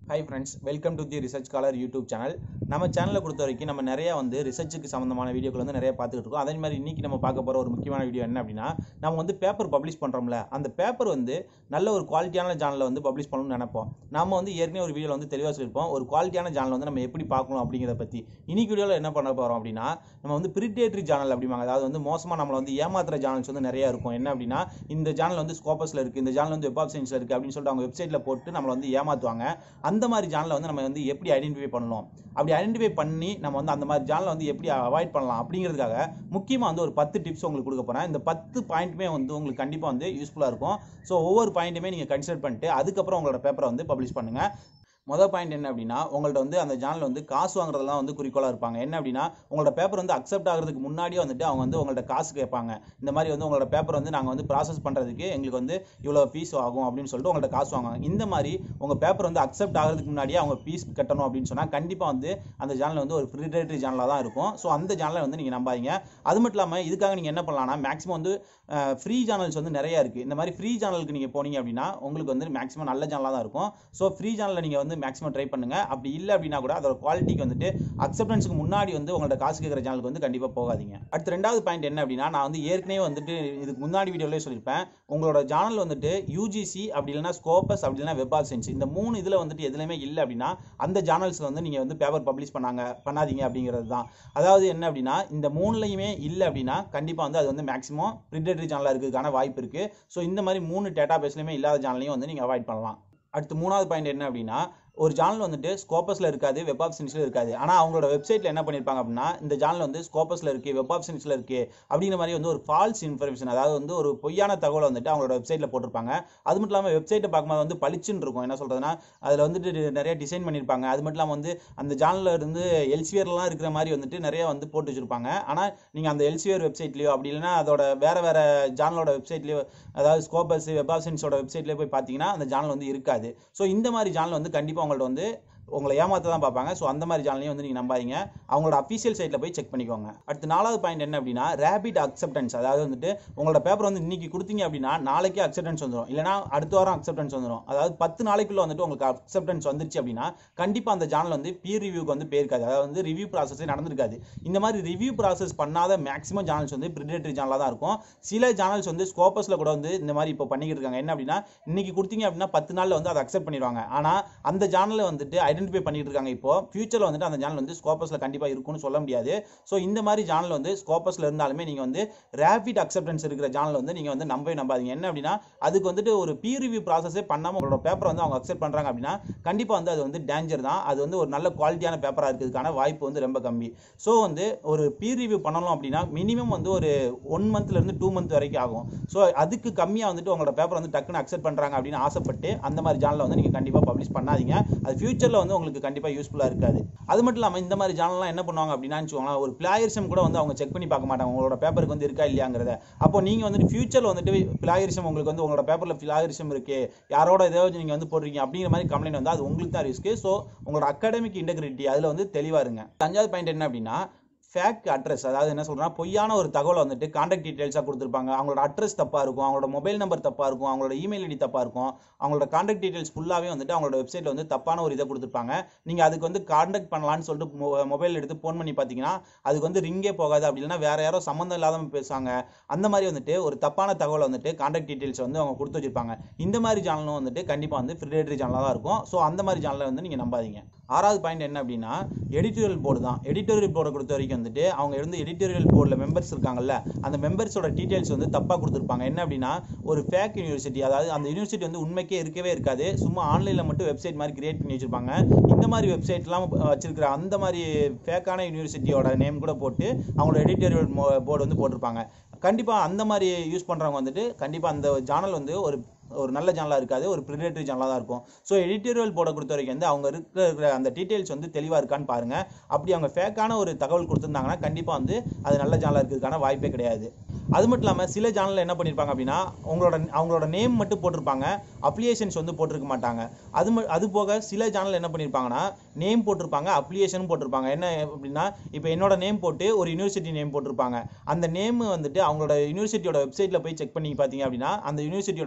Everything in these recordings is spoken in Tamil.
high friends welcome to the research scholar YouTube channel நம்ம சேனலை பொறுத்த வரைக்கும் நம்ம நிறைய வந்து ரிசர்ச்சுக்கு சம்மந்தமான வீடியோக்கள் வந்து நிறைய பார்த்துட்டு இருக்கோம் அதே மாதிரி இன்னைக்கு நம்ம பார்க்க போகிற ஒரு முக்கியமான வீடியோ என்ன அப்படின்னா நம்ம வந்து பேப்பர் பப்ளிஷ் பண்ணுறோம்ல அந்த பேப்பர் வந்து நல்ல ஒரு குவாலிட்டியான சேனலில் வந்து பப்ளிஷ் பண்ணணும்னு நினைப்போம் நம்ம வந்து ஏற்கனவே ஒரு வீடியோவில் வந்து தெளிவாக சொல்லியிருப்போம் ஒரு குவாலிட்டியான சேனல் வந்து நம்ம எப்படி பார்க்கணும் அப்படிங்கிறத பற்றி இன்னைக்கு வீடியோவில் என்ன பண்ண போகிறோம் அப்படின்னா நம்ம வந்து பிரிட்டேட்டரி சேனல் அப்படிம்பாங்க அதாவது வந்து மோசமாக நம்மளை வந்து ஏமாத்துற சேனல்ஸ் வந்து நிறைய இருக்கும் என்ன அப்படின்னா இந்த சேனல் வந்து ஸ்கோப்பஸில் இருக்குது இந்த சேனல் வந்து வெப் ஆஃப் சயின்ஸில் இருக்குது அப்படின்னு சொல்லிட்டு அவங்க வெப்சைட்டில் போட்டு நம்மளை வந்து ஏமாற்றுவாங்க அந்த மாதிரி சேனலை வந்து நம்ம வந்து எப்படி ஐடென்டிஃபை பண்ணணும் அப்படி ஐடென்டிஃபை பண்ணி நம்ம வந்து அந்த மாதிரி சேனலை வந்து எப்படி அவாய்ட் பண்ணலாம் அப்படிங்கிறதுக்காக முக்கியமாக வந்து ஒரு பத்து டிப்ஸ் உங்களுக்கு கொடுக்க போகிறேன் இந்த பத்து பாயிண்ட்டுமே வந்து உங்களுக்கு கண்டிப்பாக வந்து யூஸ்ஃபுல்லாக இருக்கும் ஸோ ஒவ்வொரு பாயிண்ட்டுமே நீங்கள் கன்சிடர் பண்ணிட்டு அதுக்கப்புறம் உங்களோட பேப்பரை வந்து பப்ளிஷ் பண்ணுங்கள் மொதல் பாயிண்ட் என்ன அப்படின்னா உங்கள்ட்ட வந்து அந்த சேனல் வந்து காசு வாங்குறதுலாம் வந்து குறிக்கோளாக இருப்பாங்க என்ன அப்படின்னா உங்களோட பேப்பர் வந்து அக்செப்ட் ஆகிறதுக்கு முன்னாடியே வந்துட்டு அவங்க வந்து உங்கள்ட்ட காசு கேட்பாங்க இந்த மாதிரி வந்து உங்களோட பேப்பர் வந்து நாங்கள் வந்து ப்ராசஸ் பண்ணுறதுக்கு எங்களுக்கு வந்து இவ்வளோ ஃபீஸ் ஆகும் அப்படின்னு சொல்லிட்டு உங்கள்ட்ட காசு வாங்குவாங்க இந்த மாதிரி உங்கள் பேப்பர் வந்து அக்செப்ட் ஆகிறதுக்கு முன்னாடியே அவங்க ஃபீஸ் கட்டணும் அப்படின்னு சொன்னால் கண்டிப்பாக வந்து அந்த சேனல் வந்து ஒரு ப்ரிடேட்டரி சேனலாக தான் இருக்கும் ஸோ அந்த சேனலை வந்து நீங்கள் நம்பாதீங்க அது மட்டும் இல்லாமல் இதுக்காக நீங்கள் என்ன பண்ணலாம்னா மேக்ஸிமம் வந்து ஃப்ரீ சேனல்ஸ் வந்து நிறைய இருக்குது இந்த மாதிரி ஃப்ரீ சேனலுக்கு நீங்கள் போனீங்க அப்படின்னா உங்களுக்கு வந்து மேக்ஸிமம் நல்ல சேனலாக தான் இருக்கும் ஸோ ஃப்ரீ சேனலில் நீங்கள் வந்து மேக்ஸிமம் ட்ரை பண்ணுங்கள் அப்படி இல்லை அப்படின்னா கூட அதோட குவாலிட்டிக்கு வந்துட்டு அக்செப்டன்ஸுக்கு முன்னாடி வந்து உங்கள்ட்ட காசு கேட்குற சேனலுக்கு வந்து கண்டிப்பாக போகாதீங்க அடுத்து ரெண்டாவது பாயிண்ட் என்ன அப்படின்னா நான் வந்து ஏற்கனவே வந்துட்டு இதுக்கு முன்னாடி வீடியோலேயே சொல்லியிருப்பேன் உங்களோட சேனல் வந்துட்டு யூஜிசி அப்படி இல்லைனா ஸ்கோப்பஸ் அப்படி இல்லைனா வெப் ஆஃப் சயின்ஸ் இந்த மூணு இதில் வந்துட்டு எதுலையுமே இல்லை அப்படின்னா அந்த சேனல்ஸில் வந்து நீங்கள் வந்து பேப்பர் பப்ளிஷ் பண்ணாங்க பண்ணாதீங்க அப்படிங்கிறது தான் அதாவது என்ன அப்படின்னா இந்த மூணுலையுமே இல்லை அப்படின்னா கண்டிப்பாக வந்து அது வந்து மேக்ஸிமம் பிரிண்டரி சேனலாக இருக்கிறதுக்கான வாய்ப்பு இருக்குது ஸோ இந்த மாதிரி மூணு டேட்டா பேஸ்லையுமே இல்லாத சேனலையும் வந்து நீங்கள் அவாய்ட் பண்ணலாம் அடுத்து மூணாவது பாயிண்ட் என்ன அப்படின்னா ஒரு சேனல் வந்துட்டு ஸ்கோப்பஸில் இருக்காது வெப் ஆப்ஷன்ஸில் இருக்காது ஆனால் அவங்களோட வெப்சைட்டில் என்ன பண்ணியிருப்பாங்க அப்படின்னா இந்த சேனல் வந்து ஸ்கோப்பஸில் இருக்குது வெப் ஆப்ஷன்ஸில் இருக்குது அப்படிங்கிற மாதிரி வந்து ஒரு ஃபால்ஸ் இன்ஃபர்மேஷன் அதாவது வந்து ஒரு பொய்யான தகவலை வந்துட்டு அவங்களோட வெப்சைட்டில் போட்டிருப்பாங்க அது மட்டும் இல்லாமல் வெப்சைட்டை பார்க்கும்போது வந்து பளிச்சுன்னு இருக்கும் என்ன சொல்கிறதுனா அதில் வந்துட்டு நிறைய டிசைன் பண்ணியிருப்பாங்க அது மட்டும் இல்லாமல் வந்து அந்த சேனலில் இருந்து எல்சியர்லாம் இருக்கிற மாதிரி வந்துட்டு நிறைய வந்து போட்டு வச்சுருப்பாங்க ஆனால் நீங்கள் அந்த எல்சியர் வெப்சைட்லையோ அப்படி இல்லைன்னா அதோட வேறு வேறு சேனலோட வெப்சைட்லையோ அதாவது ஸ்கோப்பஸ் வெப் ஆப்ஷன்ஸோட வெப்சைட்லேயே போய் பார்த்தீங்கன்னா அந்த சேனல் வந்து இருக்காது ஸோ இந்த மாதிரி சேனல் வந்து கண்டிப்பாக உங்கள்ட்ட வந்து உங்களை ஏமாத்த தான் பார்ப்பாங்க ஸோ அந்த மாதிரி சேனலையும் வந்து நீங்கள் நம்பாதீங்க அவங்களோட அஃபீஷியல் சைட்டில் போய் செக் பண்ணிக்கோங்க அடுத்து நாலாவது பாயிண்ட் என்ன அப்படின்னா ரேபிட் அக்செப்டன்ஸ் அதாவது வந்துட்டு உங்களோட பேப்பர் வந்து இன்னைக்கு கொடுத்தீங்க அப்படின்னா நாளைக்கே அக்செப்டன்ஸ் வந்துடும் இல்லைனா அடுத்த வாரம் அக்செப்டன்ஸ் வந்துடும் அதாவது பத்து நாளைக்குள்ளே வந்துட்டு உங்களுக்கு அக்செப்டன்ஸ் வந்துருச்சு அப்படின்னா கண்டிப்பாக அந்த சேனல் வந்து பீர் ரிவ்யூக்கு வந்து போயிருக்காது அதாவது வந்து ரிவ்யூ ப்ராசஸே நடந்திருக்காது இந்த மாதிரி ரிவ்யூ ப்ராசஸ் பண்ணாத மேக்ஸிமம் சேனல்ஸ் வந்து ப்ரிடேட்டரி சேனலாக தான் இருக்கும் சில சேனல்ஸ் வந்து ஸ்கோப்பஸில் கூட வந்து இந்த மாதிரி இப்போ பண்ணிக்கிட்டு இருக்காங்க என்ன அப்படின்னா இன்னைக்கு கொடுத்தீங்க அப்படின்னா பத்து நாளில் வந்து அதை அக்செப்ட் பண்ணிடுவாங்க ஆனால் அந்த சேனலில் வந்துட்டு ஐடென்டிஃபை பண்ணிட்டு இருக்காங்க இப்போ ஃபியூச்சரில் வந்துட்டு அந்த சேனல் வந்து ஸ்கோப்பஸில் கண்டிப்பாக இருக்கும்னு சொல்ல முடியாது ஸோ இந்த மாதிரி சேனல் வந்து ஸ்கோப்பஸில் இருந்தாலுமே நீங்கள் வந்து ரேபிட் அக்செப்டன்ஸ் இருக்கிற சேனல் வந்து நீங்கள் வந்து நம்பவே நம்பாதீங்க என்ன அப்படின்னா அதுக்கு வந்துட்டு ஒரு பீர் ரிவ்யூ ப்ராசஸே பண்ணாமல் உங்களோட பேப்பரை வந்து அவங்க அக்செப்ட் பண்ணுறாங்க அப்படின்னா கண்டிப்பாக வந்து அது வந்து டேஞ்சர் தான் அது வந்து ஒரு நல்ல குவாலிட்டியான பேப்பராக இருக்கிறதுக்கான வாய்ப்பு வந்து ரொம்ப கம்மி ஸோ வந்து ஒரு பீர் ரிவ்யூ பண்ணணும் அப்படின்னா மினிமம் வந்து ஒரு ஒன் மந்த்லேருந்து டூ மந்த் வரைக்கும் ஆகும் ஸோ அதுக்கு கம்மியாக வந்துட்டு உங்களோட பேப்பர் வந்து டக்குன்னு அக்செப்ட் பண்ணுறாங்க அப்படின்னு ஆசைப்பட்டு அந்த மாதிரி சேனலை வந்து நீங்கள் கண்டிப்பாக பப்ளிஷ் பண்ணாதீங்க அது ஃபியூச்சரில் வந்து உங்களுக்கு கண்டிப்பாக யூஸ்ஃபுல்லாக இருக்காது அது மட்டும் இல்லாமல் இந்த மாதிரி சேனல்லாம் என்ன பண்ணுவாங்க அப்படின்னா வச்சுக்கோங்களேன் ஒரு பிளாயரிசம் கூட வந்து அவங்க செக் பண்ணி பார்க்க மாட்டாங்க உங்களோட பேப்பருக்கு வந்து இருக்கா இல்லையாங்கிறத அப்போ நீங்கள் வந்துட்டு ஃபியூச்சரில் வந்துட்டு பிளாயரிசம் உங்களுக்கு வந்து உங்களோட பேப்பரில் பிளாயரிசம் இருக்கு யாரோட ஏதாவது நீங்கள் வந்து போடுறீங்க அப்படிங்கிற மாதிரி கம்ப்ளைண்ட் வந்து அது உங்களுக்கு தான் ரிஸ்க்கு ஸோ உங்களோட அகாடமிக் இன்டெகிரிட்டி அதில் வந்து தெளிவாக இருங்க அஞ்சாவது பாயிண்ட் என்ன அப்படின்னா ஃபேக் அட்ரஸ் அதாவது என்ன சொல்கிறேன்னா பொய்யான ஒரு தகவலை வந்துட்டு காண்டாக்ட் டீட்டெயில்ஸாக கொடுத்துருப்பாங்க அவங்களோட அட்ரஸ் தப்பாக இருக்கும் அவங்களோட மொபைல் நம்பர் தப்பாக இருக்கும் அவங்களோட இமெயில் ஐடி தப்பாக இருக்கும் அவங்களோட காண்டாக்ட் டீட்டெயில்ஸ் ஃபுல்லாகவே வந்துட்டு அவங்களோட வெப்சைட்டில் வந்து தப்பான ஒரு இதை கொடுத்துருப்பாங்க நீங்கள் அதுக்கு வந்து காண்டாக்ட் பண்ணலான்னு சொல்லிட்டு மொபைல் எடுத்து ஃபோன் பண்ணி பார்த்தீங்கன்னா அதுக்கு வந்து ரிங்கே போகாது அப்படி இல்லைன்னா வேறு யாரோ சம்மந்தம் இல்லாதவங்க பேசுவாங்க அந்த மாதிரி வந்துட்டு ஒரு தப்பான தகவலை வந்துட்டு காண்டாக்ட் டீட்டெயில்ஸ் வந்து அவங்க கொடுத்து வச்சிருப்பாங்க இந்த மாதிரி சேனலும் வந்துட்டு கண்டிப்பாக வந்து ஃப்ரிடேட்டரி சேனலாக தான் இருக்கும் ஸோ அந்த மாதிரி சேனலை வந்து நீங்கள் நம்பாதீங்க ஆறாவது பாயிண்ட் என்ன அப்படின்னா எடிட்டோரியல் போர்டு தான் எடிட்டோரியல் போர்டை பொறுத்த வரைக்கும் வந்துட்டு அவங்க இருந்து எடிட்டோரியல் போர்டில் மெம்பர்ஸ் இருக்காங்கல்ல அந்த மெம்பர்ஸோட டீட்டெயில்ஸ் வந்து தப்பாக கொடுத்துருப்பாங்க என்ன அப்படின்னா ஒரு ஃபேக் யூனிவர்சிட்டி அதாவது அந்த யூனிவர்சிட்டி வந்து உண்மைக்கே இருக்கவே இருக்காது சும்மா ஆன்லைனில் மட்டும் வெப்சைட் மாதிரி கிரியேட் பண்ணி வச்சிருப்பாங்க இந்த மாதிரி வெப்சைட்லாம் வச்சிருக்கிற அந்த மாதிரி ஃபேக்கான யூனிவர்சிட்டியோட நேம் கூட போட்டு அவங்களோட எடிட்டோரியல் போர்டு வந்து போட்டிருப்பாங்க கண்டிப்பாக அந்த மாதிரி யூஸ் பண்ணுறவங்க வந்துட்டு கண்டிப்பாக அந்த சேனல் வந்து ஒரு ஒரு நல்ல சேனலாக இருக்காது ஒரு ப்ரிடேட்டரி சேனலாக தான் இருக்கும் ஸோ எடிட்டோரியல் போர்டை பொறுத்த வரைக்கும் வந்து அவங்க இருக்கிற அந்த டீட்டெயில்ஸ் வந்து தெளிவாக இருக்கான்னு பாருங்கள் அப்படி அவங்க ஃபேக்கான ஒரு தகவல் கொடுத்துருந்தாங்கன்னா கண்டிப்பாக வந்து அது நல்ல சேனலாக இருக்கிறதுக்கான வாய்ப்பே கிடையாது அது மட்டும் இல்லாமல் சில சேனலில் என்ன பண்ணியிருப்பாங்க அப்படின்னா அவங்களோட அவங்களோட நேம் மட்டும் போட்டிருப்பாங்க அப்ளிகேஷன்ஸ் வந்து போட்டிருக்க மாட்டாங்க அது ம அது போக சில சேனல் என்ன பண்ணியிருப்பாங்கன்னா நேம் போட்டிருப்பாங்க அப்ளிகேஷனும் போட்டிருப்பாங்க என்ன அப்படின்னா இப்போ என்னோட நேம் போட்டு ஒரு யூனிவர்சிட்டி நேம் போட்டிருப்பாங்க அந்த நேம் வந்துட்டு அவங்களோட யூனிவர்சிட்டியோட வெப்சைட்டில் போய் செக் பண்ணி பார்த்தீங்க அப்படின்னா அந்த யூனிவர்சிட்டியோட வெப்சைட்டில் வந்து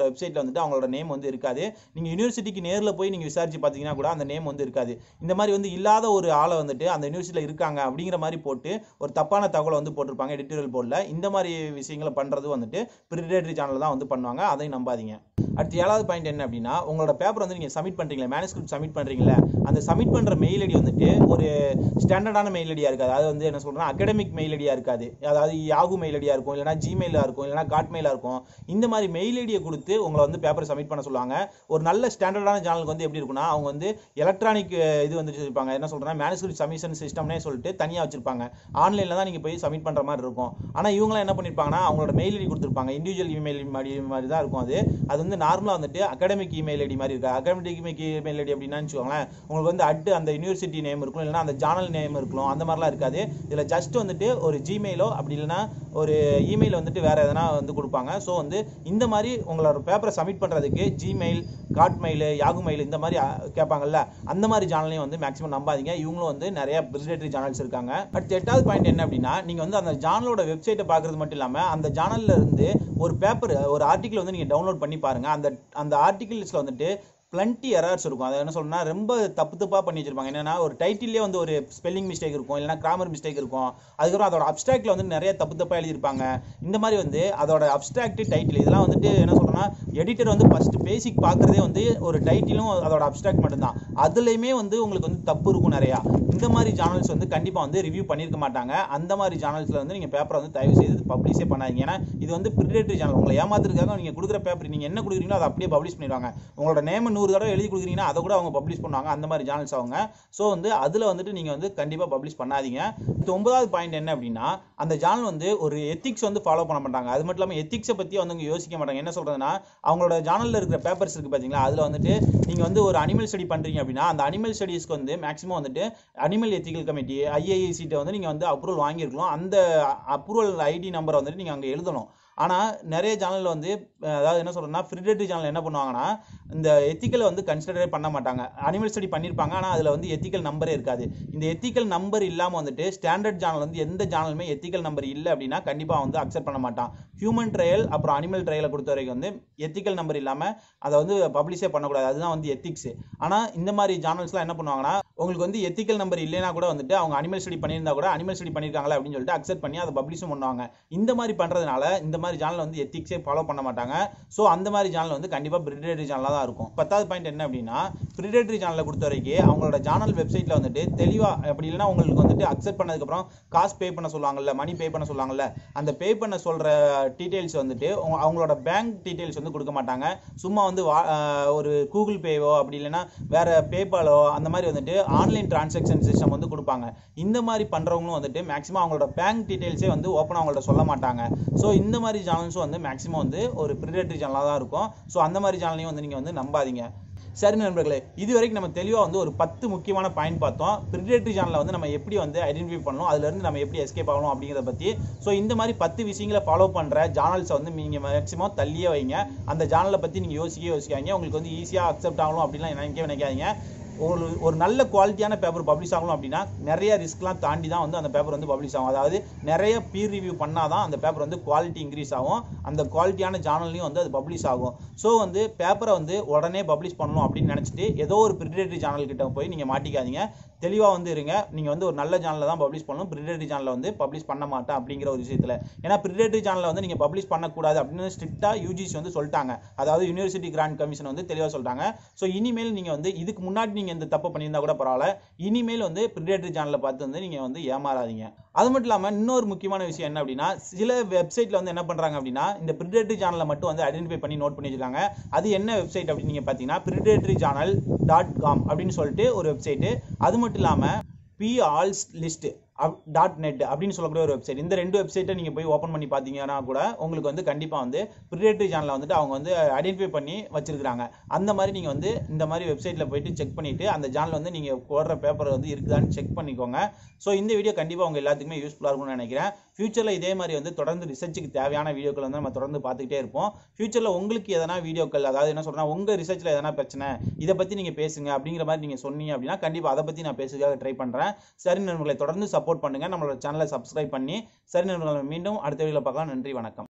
வந்துட்டு அவங்களோட நேம் வந்து இருக்காது நீங்கள் யூனிவர்சிட்டிக்கு நேரில் போய் நீங்கள் விசாரிச்சு பார்த்தீங்கன்னா கூட அந்த நேம் வந்து இருக்காது இந்த மாதிரி வந்து இல்லாத ஒரு ஆளை வந்துட்டு அந்த யூனிவர்சிட்டியில் இருக்காங்க அப்படிங்கிற மாதிரி போட்டு ஒரு தப்பான தகவலை வந்து போட்டிருப்பாங்க எடிட்டோரியல் போர்டில் இந்த மாதிரி விஷயங்களை பண்ணுறது வந்துட்டு ப்ரிடேட்டரி சேனல் தான் வந்து பண்ணுவாங்க அதையும் நம்பாதீங்க அடுத்து ஏழாவது பாயிண்ட் என்ன அப்படின்னா உங்களோட பேப்பர் வந்து நீங்கள் சப்மிட் பண்ணுறீங்களா மேனுஸ்கிரிப்ட் சப்மிட் பண்ணுறீங்களா அந்த சப்மிட் பண்ணுற மெயில் ஐடி வந்துட்டு ஒரு ஸ்டாண்டர்டான மெயில் ஐடியாக இருக்காது அதாவது வந்து என்ன சொல்கிறேன்னா அகடமிக் மெயில் ஐடியாக இருக்காது அதாவது யாகு மெயில் ஐடியாக இருக்கும் இல்லைனா ஜிமெயிலாக இருக்கும் இல்லைனா காட் மெயிலாக இருக்கும் இந்த மாதிரி மெயில் ஐடியை கொடுத்து உங்களை வந்து பேப்பர் சப்மிட் பண்ண சொல்லுவாங்க ஒரு நல்ல ஸ்டாண்டர்டான சேனலுக்கு வந்து எப்படி இருக்கும்னா அவங்க வந்து எலக்ட்ரானிக் இது வந்து வச்சிருப்பாங்க என்ன சொல்கிறேன்னா மேனுஸ்கிரிப்ட் சப்மிஷன் சிஸ்டம்னே சொல்லிட்டு தனியாக வச்சிருப்பாங்க ஆன்லைனில் தான் நீங்கள் போய் சப்மிட் பண்ணுற மாதிரி இருக்கும் ஆனால் இவங்களாம் என்ன பண்ணியிருப்பாங்கன்னா அவங்களோட மெயில் ஐடி கொடுத்துருப்பாங்க இண்டிவிஜுவல் இமெயில் மாதிரி மாதிரி தான் இருக்கும் அது அது வந்து நார்மலாக வந்துட்டு அகாடமிக் இமெயில் ஐடி மாதிரி இருக்கு அகாடமிக் இமெயில் ஐடி அப்படின்னா வச்சுக்கோங்களேன் உங்களுக்கு வந்து அட்டு அந்த யூனிவர்சிட்டி நேம் இருக்கும் இல்லைன்னா அந்த ஜானல் நேம் இருக்கும் அந்த மாதிரிலாம் இருக்காது இதில் ஜஸ்ட் வந்துட்டு ஒரு ஜிமெயிலோ அப்படி இல்லைன்னா ஒரு இமெயில் வந்துட்டு வேற எதனா வந்து கொடுப்பாங்க ஸோ வந்து இந்த மாதிரி உங்களோட பேப்பரை சப்மிட் பண்ணுறதுக்கு ஜிமெயில் காட் மெயில் யாகு மெயில் இந்த மாதிரி அஹ், கேட்பாங்கல்ல அந்த மாதிரி சேனலையும் வந்து மேக்ஸிமம் நம்பாதீங்க இவங்களும் வந்து நிறைய பிரிசிடேட்டரி சேனல்ஸ் இருக்காங்க அடுத்து எட்டாவது பாயிண்ட் என்ன அப்படின்னா நீங்கள் வந்து அந்த ஜானலோட வெப்சைட்டை பார்க்குறது மட்டும் இல்லாமல் அந்த ஜானல்ல இருந்து ஒரு பேப்பர் ஒரு ஆர்டிக்கல் வந்து நீங்கள் டவுன்லோட் பண்ணி பாருங்க அந்த அந்த ஆர்டிகிள்ஸில் வந்துட்டு plenty எரர்ஸ் இருக்கும் அதை என்ன சொல்லணும்னா ரொம்ப தப்பு தப்பாக பண்ணி வச்சிருப்பாங்க என்னன்னா ஒரு டைட்டிலே வந்து ஒரு ஸ்பெல்லிங் மிஸ்டேக் இருக்கும் இல்லைனா கிராமர் மிஸ்டேக் இருக்கும் அதுக்கப்புறம் அதோட அப்ஸ்ட்ராக்ட்ல வந்து நிறைய தப்பு தப்பாக எழுதியிருப்பாங்க இந்த மாதிரி வந்து அதோட அப்ஸ்ட்ராக்ட் டைட்டில் இதெல்லாம் வந்துட்டு என்ன சொல்றேன்னா எடிட்டர் வந்து ஃபர்ஸ்ட் பேசிக் பார்க்குறதே வந்து ஒரு டைட்டிலும் அதோட அப்ஸ்ட்ராக்ட் மட்டும்தான் அதுலேயுமே வந்து உங்களுக்கு வந்து தப்பு இருக்கும் நிறையா இந்த மாதிரி சேனல்ஸ் வந்து கண்டிப்பாக வந்து ரிவ்யூ பண்ணியிருக்க மாட்டாங்க அந்த மாதிரி சேனல்ஸில் வந்து நீங்கள் பேப்பரை வந்து தயவு செய்து பப்ளிஷே பண்ணாதீங்க ஏன்னா இது வந்து ப்ரிடேட்டரி சேனல் உங்களை ஏமாத்துறதுக்காக நீங்கள் கொடுக்குற பேப்பர் நீங்கள் என்ன கொடுக்குறீங்களோ அதை அப்படியே பப்ளிஷ் பண்ணிடுவாங்க உங்களோட நேம் நூறு தடவை எழுதி கொடுக்குறீங்கன்னா அதை கூட அவங்க பப்ளிஷ் பண்ணுவாங்க அந்த மாதிரி சேனல்ஸ் அவங்க ஸோ வந்து அதில் வந்துட்டு நீங்கள் வந்து கண்டிப்பாக பப்ளிஷ் பண்ணாதீங்க இது ஒன்பதாவது பாயிண்ட் என்ன அப்படின்னா அந்த சேனல் வந்து ஒரு எத்திக்ஸ் வந்து ஃபாலோ பண்ண மாட்டாங்க அது மட்டும் இல்லாமல் எத்திக்ஸை பற்றி வந்து அவங்க யோசிக்க மாட்டாங்க என்ன சொல்கிறதுனா அவங்களோட சேனலில் இருக்கிற பேப்பர்ஸ் இருக்குது பார்த்தீங்களா அதில் வந்துட்டு நீங்கள் வந்து ஒரு அனிமல் ஸ்டடி பண்ணுறீங்க அப்படின்னா அந்த அனிமல் ஸ்டடீஸ்க்கு வந்து மேக்ஸிமம் வந்துட்டு அனிமல் எத்திக்கல் கமிட்டி ஐஐசிட்ட வந்து நீங்கள் வந்து அப்ரூவல் வாங்கியிருக்கலாம் அந்த அப்ரூவல் ஐடி நம்பரை வந்துட்டு நீங்கள் அங்கே எழுதணும் ஆனால் நிறைய சேனலில் வந்து அஹ், அதாவது என்ன சொல்கிறேன்னா ஃப்ரிடேட்டரி சேனல் என்ன பண்ணுவாங்கன்னா இந்த எத்திக்கலை வந்து கன்சிடரே பண்ண மாட்டாங்க அனிமல் ஸ்டடி பண்ணியிருப்பாங்க ஆனால் அதில் வந்து எத்திக்கல் நம்பரே இருக்காது இந்த எத்திக்கல் நம்பர் இல்லாமல் வந்துட்டு ஸ்டாண்டர்ட் சேனல் வந்து எந்த சேனலுமே எத்திக்கல் நம்பர் இல்லை அப்படின்னா கண்டிப்பாக வந்து அக்செப்ட் பண்ண மாட்டான் ஹியூமன் ட்ரையல் அப்புறம் அனிமல் ட்ரையலை பொறுத்த வரைக்கும் வந்து எத்திக்கல் நம்பர் இல்லாமல் அதை வந்து பப்ளிஷே பண்ணக்கூடாது அதுதான் வந்து எத்திக்ஸ் ஆனால் இந்த மாதிரி சேனல்ஸ்லாம் என்ன பண்ணுவாங்கன்னா உங்களுக்கு வந்து எத்திக்கல் நம்பர் இல்லைனா கூட வந்துட்டு அவங்க அனிமல் ஸ்டடி பண்ணியிருந்தா கூட அனிமல் ஸ்டடி பண்ணியிருக்காங்களா அப்படின்னு சொல்லிட்டு அக்செப்ட் பண்ணி அதை பப்ளிஷும் பண்ணுவாங்க இந்த மாதிரி பண்ணுறதுனால இந்த மாதிரி சேனல் வந்து எத்திக்ஸே ஃபாலோ பண்ண மாட்டாங்க ஸோ அந்த மாதிரி சேனல் வந்து கண்டிப்பாக பிரிடேட்டரி சேனலாக தான் இருக்கும் பத்தாவது பாயிண்ட் என்ன அப்படின்னா பிரிடேட்டரி சேனலை பொறுத்த வரைக்கும் அவங்களோட சேனல் வெப்சைட்டில் வந்துட்டு தெளிவாக அப்படி இல்லைன்னா உங்களுக்கு வந்துட்டு அக்செப்ட் பண்ணதுக்கப்புறம் காசு பே பண்ண சொல்லுவாங்கல்ல மணி பே பண்ண சொல்லுவாங்கல்ல அந்த பே பண்ண சொல்கிற டீட்டெயில்ஸ் வந்துட்டு அவங்க- அவங்களோட பேங்க் டீட்டெயில்ஸ் வந்து கொடுக்க மாட்டாங்க சும்மா வந்து வா- ஆஹ் ஒரு கூகுள் பேவோ அப்படி இல்லைன்னா வேற பேபாலோ அந்த மாதிரி வந்துட்டு ஆன்லைன் டிரான்சாக்ஷன் சிஸ்டம் வந்து கொடுப்பாங்க இந்த மாதிரி பண்றவங்களும் வந்துட்டு மேக்ஸிமம் அவங்களோட பேங்க் டீடைல்ஸே வந்து ஓப்பன் அவங்கள்ட்ட சொல்ல மாட்டாங்க ஸோ இந்த மாதிரி சேனல்ஸும் வந்து மேக்ஸிமம் வந்து ஒரு ப்ரிடேட்டரி சேனலாக தான் இருக்கும் ஸோ அந்த மாதிரி சேனலையும் வந்து நீங்கள் வந்து நம்பாதீங்க சரி நண்பர்களே இது வரைக்கும் நம்ம தெளிவாக வந்து ஒரு பத்து முக்கியமான பாயிண்ட் பார்த்தோம் ப்ரிடேட்டரி சேனலை வந்து நம்ம எப்படி வந்து ஐடென்டிஃபை பண்ணணும் அதுலேருந்து நம்ம எப்படி எஸ்கேப் ஆகணும் அப்படிங்கிறத பற்றி ஸோ இந்த மாதிரி பத்து விஷயங்களை ஃபாலோ பண்ணுற சேனல்ஸை வந்து நீங்கள் மேக்ஸிமம் தள்ளியே வைங்க அந்த சேனலை பற்றி நீங்கள் யோசிக்க யோசிக்காதீங்க உங்களுக்கு வந்து ஈஸியாக அக்செப்ட் ஆகணும் அப்படின்லாம் நினைக்கவே நினைக்காதீங்க ஒரு ஒரு நல்ல குவாலிட்டியான பேப்பர் பப்ளிஷ் ஆகணும் அப்படின்னா நிறைய ரிஸ்க்லாம் தாண்டி தான் வந்து அந்த பேப்பர் வந்து பப்ளிஷ் ஆகும் அதாவது நிறைய பீர் ரிவ்யூ பண்ணால் தான் அந்த பேப்பர் வந்து குவாலிட்டி இன்க்ரீஸ் ஆகும் அந்த குவாலிட்டியான ஜானல்லையும் வந்து அது பப்ளிஷ் ஆகும் ஸோ வந்து பேப்பரை வந்து உடனே பப்ளிஷ் பண்ணணும் அப்படின்னு நினச்சிட்டு ஏதோ ஒரு பிரிடேட்டரி சேனல் கிட்ட போய் நீங்கள் மாட்டிக்காதீங்க தெளிவாக வந்து இருங்க நீங்கள் வந்து ஒரு நல்ல சேனலில் தான் பப்ளிஷ் பண்ணணும் பிரிடேட்டரி சேனலில் வந்து பப்ளிஷ் பண்ண மாட்டேன் அப்படிங்கிற ஒரு விஷயத்தில் ஏன்னா பிரிடேட்டரி சேனலில் வந்து நீங்கள் பப்ளிஷ் பண்ணக்கூடாது அப்படின்னு ஸ்ட்ரிக்டாக யூஜிசி வந்து சொல்லிட்டாங்க அதாவது யூனிவர்சிட்டி கிராண்ட் கமிஷன் வந்து தெளிவாக சொல்லிட்டாங்க ஸோ இனிமேல் நீங்கள் வந்து இதுக்கு முன்னாடி நீங்கள் இந்த தப்பு பண்ணியிருந்தா கூட பரவாயில்ல இனிமேல் வந்து பிரிடேட்டரி சேனலை பார்த்து வந்து நீங்கள் வந்து ஏமாறாதீங்க அது மட்டும் இல்லாமல் இன்னொரு முக்கியமான விஷயம் என்ன அப்படின்னா சில வெப்சைட்டில் வந்து என்ன பண்ணுறாங்க அப்படின்னா இந்த பிரிடேட்டரி சேனலை மட்டும் வந்து ஐடென்டிஃபை பண்ணி நோட் பண்ணி வச்சிருக்காங்க அது என்ன வெப்சைட் அப்படின்னு நீங்கள் பார்த்தீங்கன்னா பிரிடேட்டரி சேனல் டாட் காம் அப்படின்னு சொல்லிட்டு ஒரு வெப்சைட்டு அது மட்டும் இல்லாமல் Beall's list dot net அப்படின்னு சொல்லக்கூடிய ஒரு வெப்சைட் இந்த ரெண்டு வெப்சைட்டை நீங்கள் போய் ஓப்பன் பண்ணி பார்த்தீங்கன்னா கூட உங்களுக்கு வந்து கண்டிப்பாக வந்து ப்ரிடேட்டரி சேனலை வந்துட்டு அவங்க வந்து ஐடென்டிஃபை பண்ணி வச்சிருக்காங்க அந்த மாதிரி நீங்கள் வந்து இந்த மாதிரி வெப்சைட்டில் போயிட்டு செக் பண்ணிவிட்டு அந்த சேனல் வந்து நீங்கள் போடுற பேப்பர் வந்து இருக்குதான்னு செக் பண்ணிக்கோங்க ஸோ இந்த வீடியோ கண்டிப்பாக உங்கள் எல்லாத்துக்குமே யூஸ்ஃபுல்லாக இருக்கும்னு நினைக்கிறேன் ஃபியூச்சரில் இதே மாதிரி வந்து தொடர்ந்து ரிசர்ச்சுக்கு தேவையான வீடியோக்கள் வந்து நம்ம தொடர்ந்து பார்த்துக்கிட்டே இருப்போம் ஃபியூச்சரில் உங்களுக்கு எதனா வீடியோக்கள் அதாவது என்ன சொல்கிறேன் உங்கள் ரிசர்ச்சில் எதனா பிரச்சனை இதை பற்றி நீங்கள் பேசுங்க அப்படிங்கிற மாதிரி நீங்கள் சொன்னீங்க அப்படின்னா கண்டிப்பாக அதை பற்றி நான் பேசுறதுக்காக ட்ரை பண்ணுறேன் சரி நண்பர்களை தொடர்ந்து சப்போர்ட் பண்ணுங்கள் நம்மளோட சேனலை சப்ஸ்கிரைப் பண்ணி சரி நண்பர்களை மீண்டும் அடுத்த வீடியோவில் பார்க்கலாம் நன்றி வணக்கம்